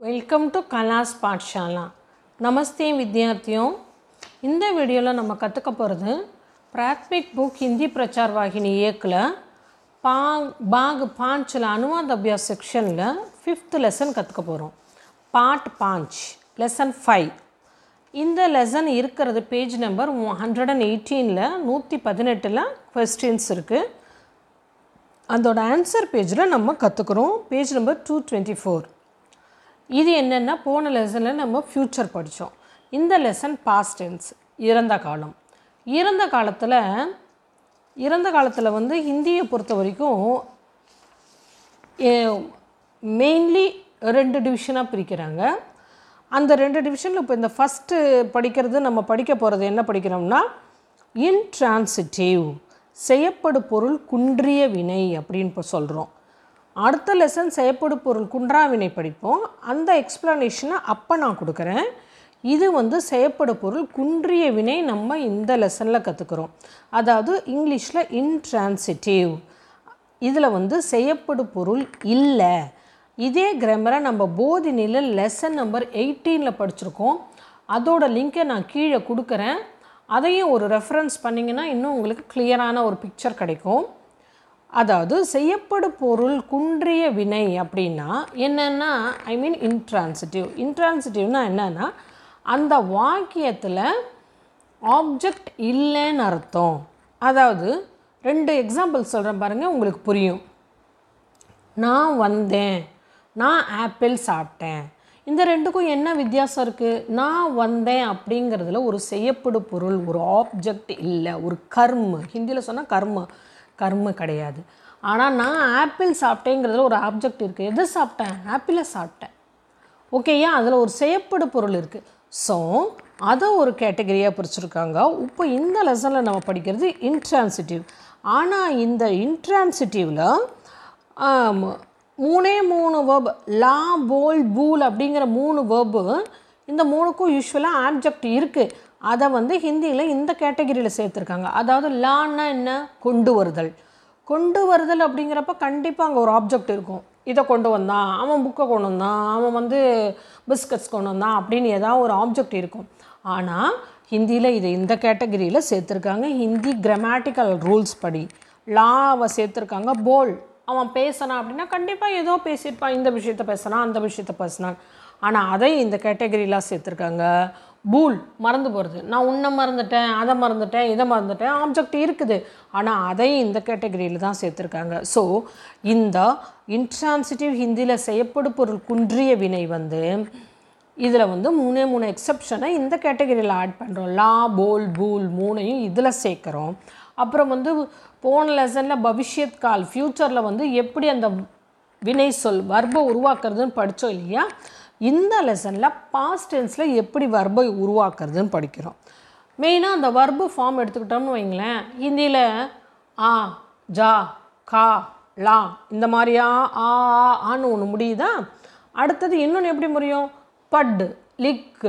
welcome to கலாஸ் பாட்ஷாலா நமஸ்தே வித்யார்த்தியோं இந்த வீடியோவில் நம்ம கற்றுக்க போகிறது பிராத்மிக் புக் ஹிந்தி பிரச்சார் வாகினி ஏக்கில் பா பாக் பாஞ்சில் அனுவாத் அபியாஸ் செக்ஷனில் ஃபிஃப்த் லெசன் கற்றுக்க போகிறோம் பார்ட் பாஞ்ச் லெசன் ஃபைவ் இந்த லெசன் இருக்கிறது பேஜ் நம்பர் ஹண்ட்ரட் அண்ட் எயிட்டீனில் நூற்றி பதினெட்டில் கொஸ்டின்ஸ் இருக்குது அதோட ஆன்சர் பேஜில் நம்ம கற்றுக்குறோம் page number two twenty four இது என்னென்னா போன லெசனில் நம்ம ஃப்யூச்சர் படித்தோம் இந்த லெசன் பாஸ்ட் டென்ஸ் இறந்த காலம் இறந்த காலத்தில் இறந்த காலத்தில் வந்து ஹிந்தியை பொறுத்த வரைக்கும் மெயின்லி ரெண்டு டிவிஷனாக பிரிக்கிறாங்க அந்த ரெண்டு டிவிஷனில் இப்போ இந்த ஃபஸ்ட்டு படிக்கிறது நம்ம படிக்க போகிறது என்ன படிக்கிறோம்னா இன்ட்ரான்சிட்டிவ் செய்யப்படு பொருள் குன்றிய வினை அப்படின்னு இப்போ சொல்கிறோம் அடுத்த லெசன் செய்யப்படு பொருள் குன்றா வினை படிப்போம் அந்த எக்ஸ்ப்ளனேஷனை அப்போ நான் கொடுக்குறேன் இது வந்து செய்யப்படு பொருள் குன்றிய வினை நம்ம இந்த லெசனில் கற்றுக்குறோம் அதாவது இங்கிலீஷில் இன்ட்ரான்சிட்டிவ் இதில் வந்து செய்யப்படு பொருள் இல்லை இதே கிராமரை நம்ம போதினியில் லெசன் நம்பர் எயிட்டீனில் படிச்சிருக்கோம் அதோட லிங்கை நான் கீழே கொடுக்குறேன் அதையும் ஒரு ரெஃபரன்ஸ் பண்ணிங்கன்னா இன்னும் உங்களுக்கு கிளியரான ஒரு பிக்சர் கிடைக்கும் அதாவது செய்யப்படு பொருள் குன்றிய வினை அப்படின்னா என்னென்னா ஐ மீன் இன்ட்ரான்சிட்டிவ் இன்ட்ரான்சிட்டிவ்னா என்னென்னா அந்த வாக்கியத்தில் ஆப்ஜெக்ட் இல்லைன்னு அர்த்தம் அதாவது ரெண்டு எக்ஸாம்பிள் சொல்கிறேன் பாருங்கள் உங்களுக்கு புரியும் நான் வந்தேன் நான் ஆப்பிள் சாப்பிட்டேன் இந்த ரெண்டுக்கும் என்ன வித்தியாசம் இருக்குது நான் வந்தேன் அப்படிங்கிறதுல ஒரு செய்யப்படு பொருள் ஒரு ஆப்ஜெக்ட் இல்லை ஒரு கர்ம ஹிந்தியில் சொன்னால் கர்ம கர்ம கிடையாது ஆனால் நான் ஆப்பிள் சாப்பிட்டேங்கிறதுல ஒரு ஆப்ஜெக்ட் இருக்குது எது சாப்பிட்டேன் ஆப்பிளை சாப்பிட்டேன் ஓகேயா அதில் ஒரு செய்யப்படு பொருள் இருக்குது ஸோ அதை ஒரு கேட்டகரியாக பிரிச்சுருக்காங்க இப்போ இந்த லெசனில் நம்ம படிக்கிறது இன்ட்ரான்சிட்டிவ் ஆனால் இந்த இன்ட்ரான்சிட்டிவில் மூணே மூணு வேர்ப் லா போல் பூல் அப்படிங்கிற மூணு வேர்பு இந்த மூணுக்கும் யூஸ்வலாக ஆப்ஜெக்ட் இருக்குது அதை வந்து ஹிந்தியில் இந்த கேட்டகரியில் சேர்த்துருக்காங்க அதாவது லான்னா என்ன கொண்டு வருதல் கொண்டு வருதல் அப்படிங்கிறப்ப கண்டிப்பாக அங்கே ஒரு ஆப்ஜெக்ட் இருக்கும் இதை கொண்டு வந்தான் அவன் புக்கை கொண்டு வந்தான் அவன் வந்து பிஸ்கட்ஸ் கொண்டு வந்தான் அப்படின்னு ஏதாவது ஒரு ஆப்ஜெக்ட் இருக்கும் ஆனால் ஹிந்தியில் இது இந்த கேட்டகரியில் சேர்த்துருக்காங்க ஹிந்தி கிராமட்டிக்கல் ரூல்ஸ் படி லாவை சேர்த்துருக்காங்க போல் அவன் பேசினான் அப்படின்னா கண்டிப்பாக ஏதோ பேசியிருப்பான் இந்த விஷயத்த பேசினான் அந்த விஷயத்த பேசினான் ஆனால் அதையும் இந்த கேட்டகரிலாம் சேர்த்துருக்காங்க பூல் மறந்து போகிறது நான் உன்னை மறந்துட்டேன் அதை மறந்துட்டேன் இதை மறந்துட்டேன் ஆப்ஜெக்ட் இருக்குது ஆனால் அதையும் இந்த கேட்டகரியில் தான் சேர்த்துருக்காங்க ஸோ இந்த இன்ட்ரான்சிட்டிவ் ஹிந்தியில் செய்யப்படு பொருள் குன்றிய வினை வந்து இதில் வந்து மூணே மூணு எக்ஸப்ஷனை இந்த கேட்டகரியில் ஆட் பண்ணுறோம் லா போல் பூல் மூணையும் இதில் சேர்க்குறோம் அப்புறம் வந்து போன லெசனில் பவிஷ்யத் கால் ஃப்யூச்சரில் வந்து எப்படி அந்த வினை சொல் வர்பை உருவாக்குறதுன்னு படித்தோம் இல்லையா இந்த லெசனில் பாஸ்ட் டென்ஸில் எப்படி வர்பை உருவாக்குறதுன்னு படிக்கிறோம் மெயினாக அந்த வர்பு ஃபார்ம் எடுத்துக்கிட்டோம்னு வைங்களேன் ஹிந்தியில் ஆ ஜா கா லா இந்த மாதிரியா ஆ ஆ ஆன்னு ஒன்று முடியுதா அடுத்தது இன்னொன்று எப்படி முடியும் பட் லிக்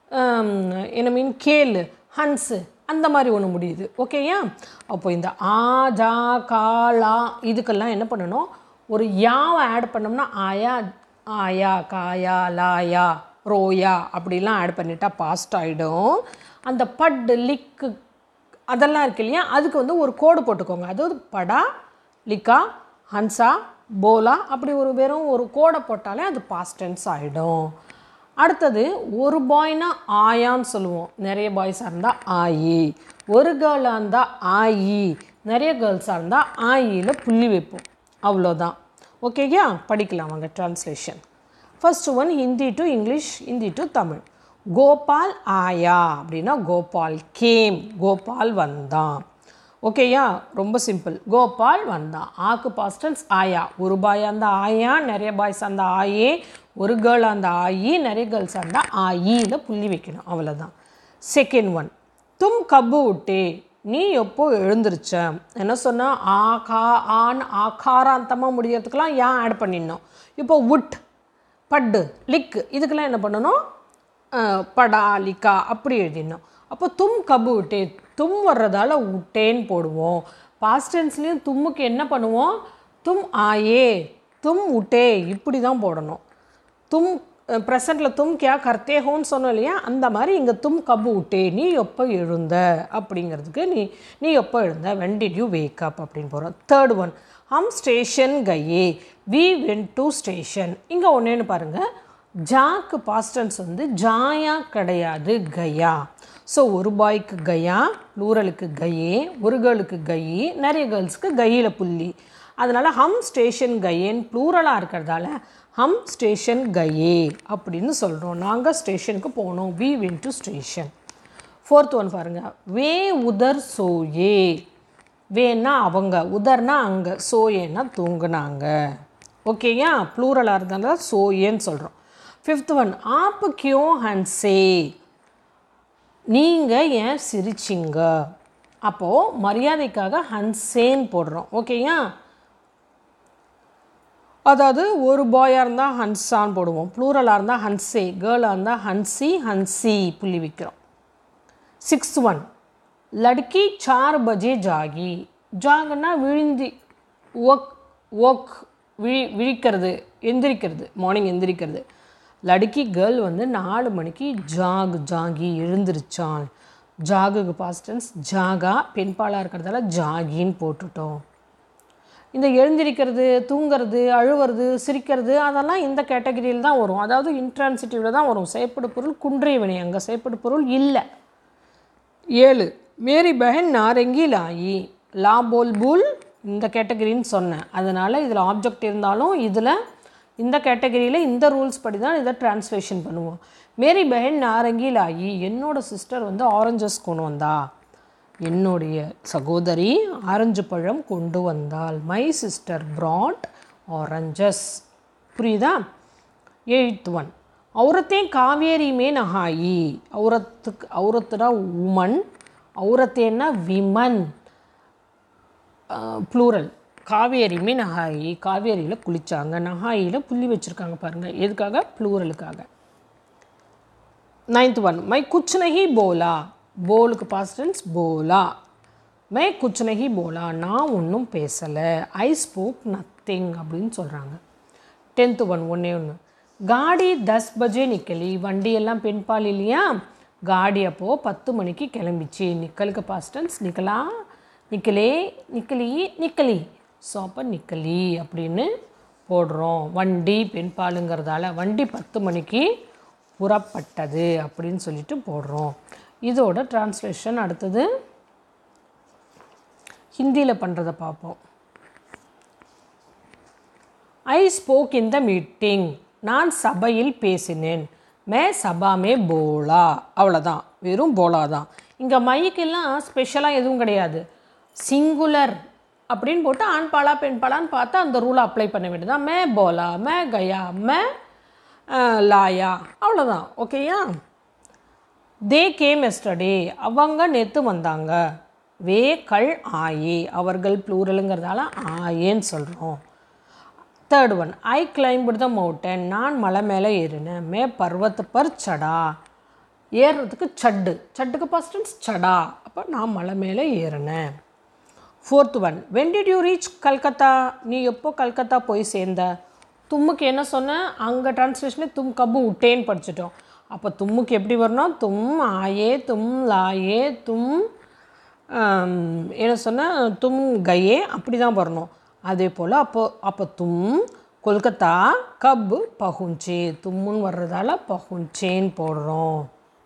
என்ன மீன் கேலு ஹன்ஸு அந்த மாதிரி ஒன்று முடியுது ஓகேயா அப்போ இந்த ஆ ஜா கா லா இதுக்கெல்லாம் என்ன பண்ணணும் ஒரு யாவை ஆட் பண்ணோம்னா ஆயா ஆயா காயா லாயா ரோயா அப்படிலாம் ஆட் பண்ணிட்டா பாஸ்ட் ஆகிடும் அந்த பட் லிக்கு அதெல்லாம் இருக்கு இல்லையா அதுக்கு வந்து ஒரு கோடு போட்டுக்கோங்க அதாவது படா லிக்கா ஹன்சா போலா அப்படி ஒரு வெறும் ஒரு கோடை போட்டாலே அது பாஸ்ட் டென்ஸ் ஆகிடும் அடுத்தது ஒரு பாய்னா ஆயான்னு சொல்லுவோம் நிறைய பாய்ஸாக இருந்தால் ஆயி ஒரு கேர்ளாக இருந்தால் ஆயி நிறைய கேர்ள்ஸாக இருந்தால் ஆயியில் புள்ளி வைப்போம் அவ்வளோதான் ஓகேயா படிக்கலாம் வாங்க translation first one Hindi to English Hindi to Tamil Gopal ஆயா அப்படின்னா கோபால் கேம் கோபால் வந்தான் ஓகேயா ரொம்ப சிம்பிள் கோபால் வந்தான் ஆக்கு பாஸ்டன்ஸ் ஆயா ஒரு பாய் அந்த ஆயா நிறைய பாய்ஸ் அந்த ஆயே ஒரு கேர்ள் அந்த ஆயி நிறைய கேர்ள்ஸ் அந்த ஆயியில் புள்ளி வைக்கணும் அவ்வளோதான் செகண்ட் ஒன் தும் கப்பு விட்டே நீ எப்போ எழுந்திருச்ச என்ன சொன்னால் ஆ கா ஆன் ஆகாராந்தமாக முடியறதுக்கெலாம் ஏன் ஆட் பண்ணிடணும் இப்போ உட் பட்டு லிக் இதுக்கெல்லாம் என்ன பண்ணணும் படா லிக்கா அப்படி எழுதிடணும் அப்போ தும் கபு விட்டே தும் வர்றதால விட்டேன்னு போடுவோம் பாஸ்டன்ஸ்லேயும் தும்முக்கு என்ன பண்ணுவோம் தும் ஆயே தும் உட்டே இப்படி தான் போடணும் தும் ப்ரெசண்டில் தும் கியா கர்த்தே ஹோன்னு சொன்னோம் இல்லையா அந்த மாதிரி இங்கே தும் கபு உட்டே நீ எப்போ எழுந்த அப்படிங்கிறதுக்கு நீ நீ எப்போ எழுந்த when did you wake up அப்படின்னு போகிறோம் தேர்ட் ஒன் ஹம் ஸ்டேஷன் கையே வி வென் டு ஸ்டேஷன் இங்கே ஒன்றேன்னு பாருங்கள் ஜாக்கு பாஸ்டன்ஸ் வந்து ஜாயா கிடையாது கயா ஸோ ஒரு பாய்க்கு கயா ப்ளூரலுக்கு கையே ஒரு கேர்ளுக்கு கையே நிறைய கேர்ள்ஸ்க்கு கையில் புள்ளி அதனால் ஹம் ஸ்டேஷன் கையேன்னு ப்ளூரலாக இருக்கிறதால ஹம் ஸ்டேஷன் கையே அப்படின்னு சொல்கிறோம் நாங்கள் ஸ்டேஷனுக்கு போனோம் we went to station fourth one பாருங்கள் வே உதர் சோயே வேன்னா அவங்க உதர்னா அங்கே சோயேன்னா தூங்குனாங்க ஓகேயா ப்ளூரலாக இருந்தாலும் சோயேன்னு சொல்கிறோம் ஃபிஃப்த் ஒன் ஆப்பு கியோ ஹன்சே நீங்கள் ஏன் சிரிச்சிங்க அப்போது மரியாதைக்காக ஹன்சேன்னு போடுறோம் ஓகேயா அதாவது ஒரு பாயாக இருந்தால் ஹன்ஸான்னு போடுவோம் ப்ளூரலாக இருந்தால் ஹன்சே கேர்ளாக இருந்தால் ஹன்சி ஹன்சி புள்ளி வைக்கிறோம் சிக்ஸ் ஒன் லடுக்கி சார் பஜே ஜாகி ஜாகுன்னா விழுந்தி ஒக் ஒக் விழி விழிக்கிறது எந்திரிக்கிறது மார்னிங் எந்திரிக்கிறது லடுக்கி கேர்ள் வந்து நாலு மணிக்கு ஜாக் ஜாகி எழுந்திருச்சான் ஜாகுக்கு பாஸ்டன்ஸ் ஜாகா பெண்பாலாக இருக்கிறதால ஜாகின்னு போட்டுட்டோம் இந்த எழுந்திருக்கிறது தூங்கிறது அழுவுறது சிரிக்கிறது அதெல்லாம் இந்த கேட்டகரியில் தான் வரும் அதாவது இன்ட்ரான்சிட்டிவில் தான் வரும் செயற்படு பொருள் குன்றிய வினை அங்கே செயற்படு பொருள் இல்லை ஏழு மேரி பெஹன் நாரங்கி லாயி லா போல் பூல் இந்த கேட்டகரின்னு சொன்னேன் அதனால் இதில் ஆப்ஜெக்ட் இருந்தாலும் இதில் இந்த கேட்டகரியில் இந்த ரூல்ஸ் படி தான் இதை டிரான்ஸ்லேஷன் பண்ணுவோம் மேரி பெஹன் நாரங்கி லாயி என்னோட சிஸ்டர் வந்து ஆரஞ்சஸ் கொண்டு வந்தா என்னுடைய சகோதரி ஆரஞ்சு பழம் கொண்டு வந்தாள் மை சிஸ்டர் brought ஆரஞ்சஸ் புரியுதா எயித் ஒன் ஔரத்தே காவேரியுமே நகாயி ஔரத்துக்கு ஔரத்துனா உமன் ஔரத்தேன்னா விமன் ப்ளூரல் காவேரியுமே நகாயி காவேரியில் குளித்தாங்க நகாயியில் புள்ளி வச்சுருக்காங்க பாருங்கள் எதுக்காக ப்ளூரலுக்காக நைன்த் ஒன் மை குச் நஹி போலா போலுக்கு பாஸ்டன்ஸ் போலா மை குச் நஹி போலா நான் ஒன்றும் பேசலை ஐ ஸ்போக் நத்திங் அப்படின்னு சொல்கிறாங்க டென்த்து ஒன் ஒன்றே ஒன்று காடி தஸ் பஜே நிக்கலி வண்டியெல்லாம் பெண்பால் இல்லையா காடி அப்போது பத்து மணிக்கு கிளம்பிச்சு நிக்கலுக்கு பாஸ்டன்ஸ் நிக்கலா நிக்கலே நிக்கலி நிக்கலி ஸோ அப்போ நிக்கலி அப்படின்னு போடுறோம் வண்டி பெண்பாலுங்கிறதால வண்டி பத்து மணிக்கு புறப்பட்டது அப்படின்னு சொல்லிட்டு போடுறோம் இதோட டிரான்ஸ்லேஷன் அடுத்தது ஹிந்தியில் பண்ணுறதை பார்ப்போம் I spoke in the meeting நான் சபையில் பேசினேன் மே சபா மே போலா அவ்வளோதான் வெறும் போலா தான் இங்கே மைக்கெல்லாம் ஸ்பெஷலாக எதுவும் கிடையாது சிங்குலர் அப்படின்னு போட்டு ஆண் பாலா பெண் பாலான்னு பார்த்தா அந்த ரூலை அப்ளை பண்ண வேண்டியதான் மே போலா மே கயா மே அஹ், லாயா அவ்வளோதான் ஓகேயா தே கேம் எஸ்டர்டே அவங்க நேற்று வந்தாங்க வே கள் ஆயே அவர்கள் ப்ளூரலுங்கிறதால ஆயேன்னு சொல்கிறோம் தேர்ட் ஒன் ஐ கிளைம்புடு த மவுட்டன் நான் மலை மேலே ஏறினேன் மே பர்வத் பர் சடா ஏறுறதுக்கு சட்டு சட்டுக்கு பர்ஸ்டன்ஸ் சடா அப்போ நான் மலை மேலே ஏறினேன் fourth one when did you reach Calcutta நீ எப்போ கல்கத்தா போய் சேர்ந்த தும்முக்கு என்ன சொன்னேன் அங்கே டிரான்ஸ்லேஷனில் தும் கப்பு விட்டேன்னு படிச்சிட்டோம் அப்போ தும்முக்கு எப்படி வரணும் தும் ஆயே தும் லாயே தும் ஆம், என்ன சொன்னால் தும் கயே அப்படி தான் வரணும் அதே போல் அப்போ அப்போ தும் கொல்கத்தா கப் பகுஞ்சே தும்முன்னு வர்றதால பகுஞ்சேன்னு போடுறோம்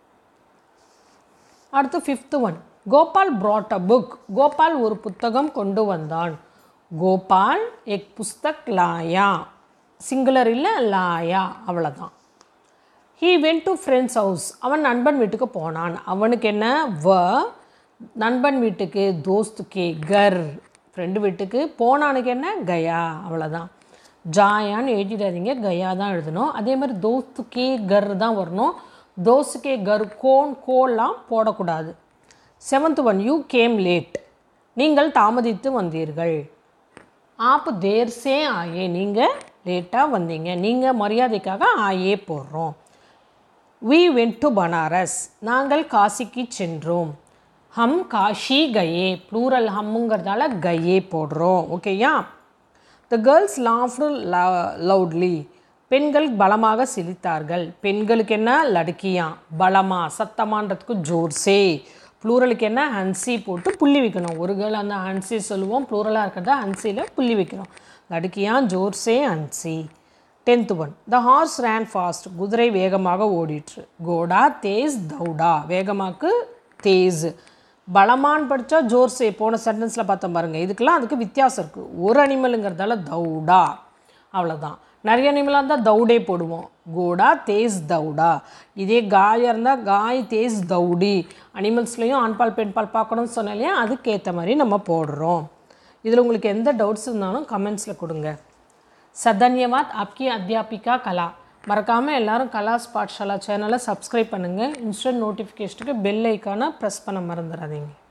அடுத்து fifth one Gopal brought a book Gopal ஒரு புத்தகம் கொண்டு வந்தான் கோபால் எக் புஸ்தக் லாயா சிங்குலர் இல்லை லாயா அவ்வளோதான் he went to friend's house அவன் நண்பன் வீட்டுக்கு போனான் அவனுக்கு என்ன வ நண்பன் வீட்டுக்கு தோஸ்துக்கே கர் ஃப்ரெண்டு வீட்டுக்கு போனானுக்கு என்ன கயா அவ்வளோதான் ஜாயான்னு எழுதிடாதீங்க கயா தான் எழுதணும் அதே மாதிரி தோஸ்துக்கே கர் தான் வரணும் தோஸ்துக்கே கர் கோன் கோலாம் போடக்கூடாது seventh one you came late நீங்கள் தாமதித்து வந்தீர்கள் ஆப் தேர்சே ஆயே நீங்கள் லேட்டாக வந்தீங்க நீங்கள் மரியாதைக்காக ஆயே போடுறோம் வி வென்ட் டு பனாரஸ் நாங்கள் காசிக்கு சென்றோம் ஹம் காஷி கயே ப்ளூரல் ஹம்முங்கிறதால கயே போடுறோம் ஓகேயா த கேர்ள்ஸ் லாஃப்டு லவுட்லி பெண்கள் பலமாக சிரித்தார்கள் பெண்களுக்கு என்ன லடுக்கியா பலமா சத்தமான்றதுக்கு ஜோர்சே ப்ளூரலுக்கு என்ன ஹன்சி போட்டு புள்ளி வைக்கணும் ஒரு கேள் அந்த ஹன்சி சொல்லுவோம் ப்ளூரலாக இருக்கிறத ஹன்சியில் புள்ளி வைக்கணும் லடுக்கியா ஜோர்சே ஹன்சி tenth one the horse ran fast குதிரை வேகமாக ஓடிற்று கோடா தேஸ் தௌடா வேகமாக்கு தேஸ் பலமான் படித்தா ஜோர்சே போன சென்டென்ஸில் பார்த்தோம் பாருங்கள் இதுக்கெல்லாம் அதுக்கு வித்தியாசம் இருக்குது ஒரு அனிமலுங்கிறதால தௌடா அவ்வளோதான் நிறைய அனிமலாக இருந்தால் தௌடே போடுவோம் கோடா தேஸ் தௌடா இதே காயாக இருந்தால் காய் தேஸ் தௌடி அனிமல்ஸ்லேயும் ஆண்பால் பெண்பால் பார்க்கணும்னு சொன்னேன் இல்லையா அதுக்கேற்ற மாதிரி நம்ம போடுறோம் இதில் உங்களுக்கு எந்த டவுட்ஸ் இருந்தாலும் கமெண்ட்ஸில் கொடுங்க சதன்யவாத் ஆப்கி அத்தியாபிகா கலா மறக்காமல் எல்லாரும் கலாஸ் பாட்ஷாலா சேனலை சப்ஸ்கிரைப் பண்ணுங்கள் இன்ஸ்டன்ட் நோட்டிஃபிகேஷனுக்கு பெல் ஐக்கானை ப்ரெஸ் பண்ண மறந்துடாதீங்க